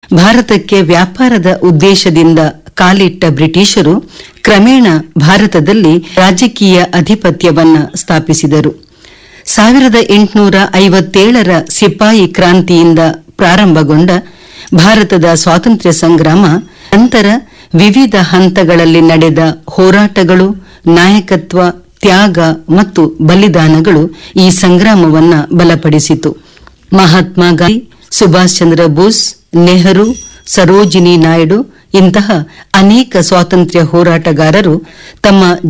ಭಾರತಕ್ಕೆ ವ್ಯಾಪಾರದ ಉದ್ದೇಶದಿಂದ ಕಾಲಿಟ್ಟ ಬ್ರಿಟಿಷರು ಕ್ರಮೇಣ ಭಾರತದಲ್ಲಿ ರಾಜಕೀಯ ಅಧಿಪತ್ಯವನ್ನ ಸ್ಥಾಪಿಸಿದರು ಸಾವಿರದ ಎಂಟುನೂರ ಐವತ್ತೇಳರ ಸಿಪಾಯಿ ಕ್ರಾಂತಿಯಿಂದ ಪ್ರಾರಂಭಗೊಂಡ ಭಾರತದ ಸ್ವಾತಂತ್ರ್ಯ ಸಂಗ್ರಾಮ ನಂತರ ವಿವಿಧ ಹಂತಗಳಲ್ಲಿ ನಡೆದ ಹೋರಾಟಗಳು ನಾಯಕತ್ವ ತ್ಯಾಗ ಮತ್ತು ಬಲಿದಾನಗಳು ಈ ಸಂಗ್ರಾಮವನ್ನ ಬಲಪಡಿಸಿತು ಮಹಾತ್ಮ ಗಾಂಧಿ ಸುಭಾಷ್ ಚಂದ್ರ ಬೋಸ್ ನೆಹರು ಸರೋಜಿನಿ ನಾಯ್ಡು ಇಂತಹ ಅನೇಕ ಸ್ವಾತಂತ್ರ್ಯ ಹೋರಾಟಗಾರರು ತಮ್ಮ